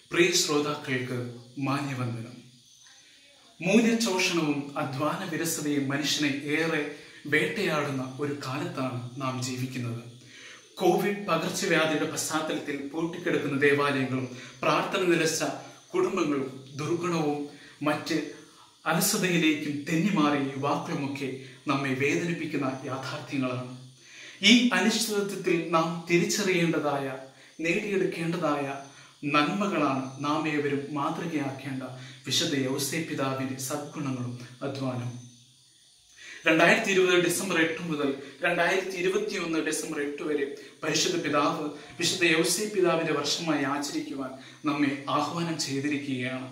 പ്രിയ ശ്രോതാക്കൾക്ക് മാന്യവന്ദനം മൂല്യചോഷണവും അധ്വാന വിരസതയും മനുഷ്യനെ ഏറെ വേട്ടയാടുന്ന ഒരു കാലത്താണ് നാം ജീവിക്കുന്നത് കോവിഡ് പകർച്ചവ്യാധിയുടെ പശ്ചാത്തലത്തിൽ പൂട്ടിക്കിടക്കുന്ന ദേവാലയങ്ങളും പ്രാർത്ഥന നിലച്ച കുടുംബങ്ങളും ദുർഗുണവും മറ്റ് അലസതയിലേക്കും തെന്നിമാറിയ യുവാക്കളുമൊക്കെ നമ്മെ വേദനിപ്പിക്കുന്ന യാഥാർത്ഥ്യങ്ങളാണ് ഈ അനിശ്ചിതത്വത്തിൽ നാം തിരിച്ചറിയേണ്ടതായ നേടിയെടുക്കേണ്ടതായ നന്മകളാണ് നാം ഏവരും മാതൃകയാക്കേണ്ട വിശുദ്ധ യൗസേ പിതാവിന്റെ സദ്ഗുണങ്ങളും അധ്വാനവും രണ്ടായിരത്തി ഇരുപത് ഡിസംബർ എട്ട് മുതൽ രണ്ടായിരത്തി ഇരുപത്തി ഒന്ന് ഡിസംബർ എട്ട് വരെ പരിശുദ്ധ പിതാവ് വിശുദ്ധ യൗസേ പിതാവിന്റെ വർഷമായി ആചരിക്കുവാൻ നമ്മെ ആഹ്വാനം ചെയ്തിരിക്കുകയാണ്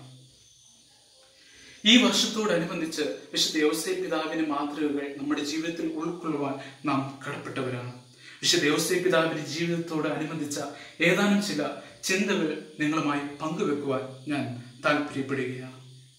ഈ വർഷത്തോടനുബന്ധിച്ച് വിശുദ്ധ യൗസേ പിതാവിന്റെ മാതൃകകൾ നമ്മുടെ ജീവിതത്തിൽ ഉൾക്കൊള്ളുവാൻ നാം കടപ്പെട്ടവരാണ് വിശുദ്ധ യൗസേ പിതാവിന്റെ ജീവിതത്തോട് അനുബന്ധിച്ച ഏതാനും ചില ചിന്തകൾ നിങ്ങളുമായി പങ്കുവെക്കുവാൻ ഞാൻ താല്പര്യപ്പെടുകയാണ്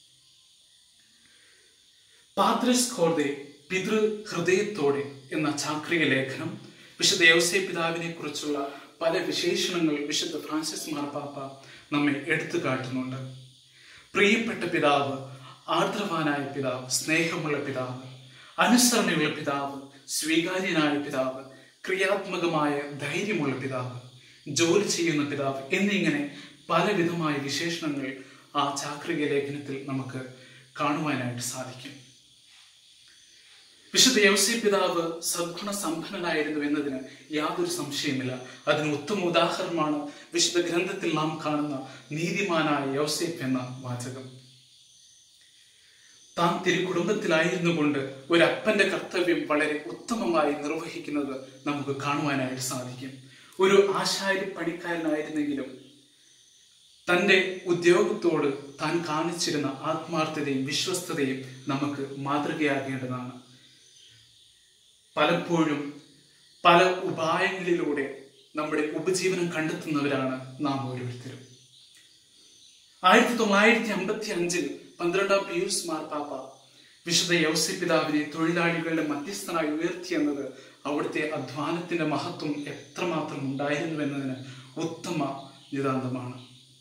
പാദ്രസ് ഖോർദെ പിതൃ ഹൃദയത്തോടെ എന്ന ചാക്രിക ലേഖനം വിശുദ്ധ യൗസേ പിതാവിനെ കുറിച്ചുള്ള പല വിശേഷണങ്ങൾ വിശുദ്ധ ഫ്രാൻസിസ് മാർപ്പാപ്പ നമ്മെ എടുത്തു കാട്ടുന്നുണ്ട് പ്രിയപ്പെട്ട പിതാവ് ആർദ്രവാനായ പിതാവ് സ്നേഹമുള്ള പിതാവ് അനുസരണയുള്ള പിതാവ് സ്വീകാര്യനായ പിതാവ് ക്രിയാത്മകമായ ധൈര്യമുള്ള പിതാവ് ജോലി ചെയ്യുന്ന പിതാവ് എന്നിങ്ങനെ പലവിധമായ വിശേഷണങ്ങൾ ആ ചാക്രിക ലേഖനത്തിൽ നമുക്ക് കാണുവാനായിട്ട് സാധിക്കും വിശുദ്ധ യൗസേ പിതാവ് സദ്ഗുണ സമ്പന്നനായിരുന്നു എന്നതിന് യാതൊരു സംശയമില്ല അതിന് ഉത്തമ ഉദാഹരണമാണ് വിശുദ്ധ ഗ്രന്ഥത്തിൽ നാം കാണുന്ന നീതിമാനായ യൗസേപ്പ് എന്ന വാചകം താൻ തിരുക്കുടുംബത്തിലായിരുന്നു കൊണ്ട് ഒരു അപ്പന്റെ കർത്തവ്യം വളരെ ഉത്തമമായി നിർവഹിക്കുന്നത് നമുക്ക് കാണുവാനായിട്ട് സാധിക്കും ഒരു ആശാരി പണിക്കാരനായിരുന്നെങ്കിലും തന്റെ ഉദ്യോഗത്തോട് താൻ കാണിച്ചിരുന്ന ആത്മാർത്ഥതയും വിശ്വസ്തതയും നമുക്ക് മാതൃകയാകേണ്ടതാണ് പലപ്പോഴും പല ഉപായങ്ങളിലൂടെ നമ്മുടെ ഉപജീവനം കണ്ടെത്തുന്നവരാണ് നാം ഓരോരുത്തരും ആയിരത്തി തൊള്ളായിരത്തി അമ്പത്തി അഞ്ചിൽ പന്ത്രണ്ടാം പിയൂസ് മാർപ്പാപ്പ വിശുദ്ധ യൗസി പിതാവിനെ തൊഴിലാളികളുടെ മധ്യസ്ഥനായി ഉയർത്തിയെന്നത് അവിടുത്തെ അധ്വാനത്തിന്റെ മഹത്വം എത്രമാത്രം ഉണ്ടായിരുന്നു എന്നതിന് ഉത്തമ നിതാന്തമാണ്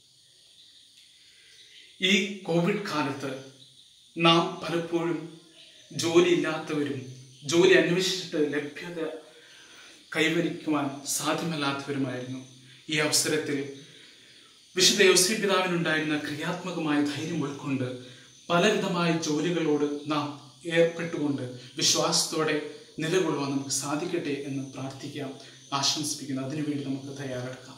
ഈ കോവിഡ് കാലത്ത് നാം പലപ്പോഴും ജോലിയില്ലാത്തവരും ജോലി അന്വേഷിച്ചിട്ട് ലഭ്യത കൈവരിക്കുവാൻ സാധ്യമല്ലാത്തവരുമായിരുന്നു ഈ അവസരത്തിൽ വിശുദ്ധ യോസി പിതാവിനുണ്ടായിരുന്ന ക്രിയാത്മകമായ ധൈര്യം ഉൾക്കൊണ്ട് പലവിധമായ ജോലികളോട് നാം ഏർപ്പെട്ടുകൊണ്ട് വിശ്വാസത്തോടെ നിലകൊള്ളുവാൻ നമുക്ക് സാധിക്കട്ടെ എന്ന് പ്രാർത്ഥിക്കാം ആശംസിക്കുന്നു അതിനുവേണ്ടി നമുക്ക് തയ്യാറെടുക്കാം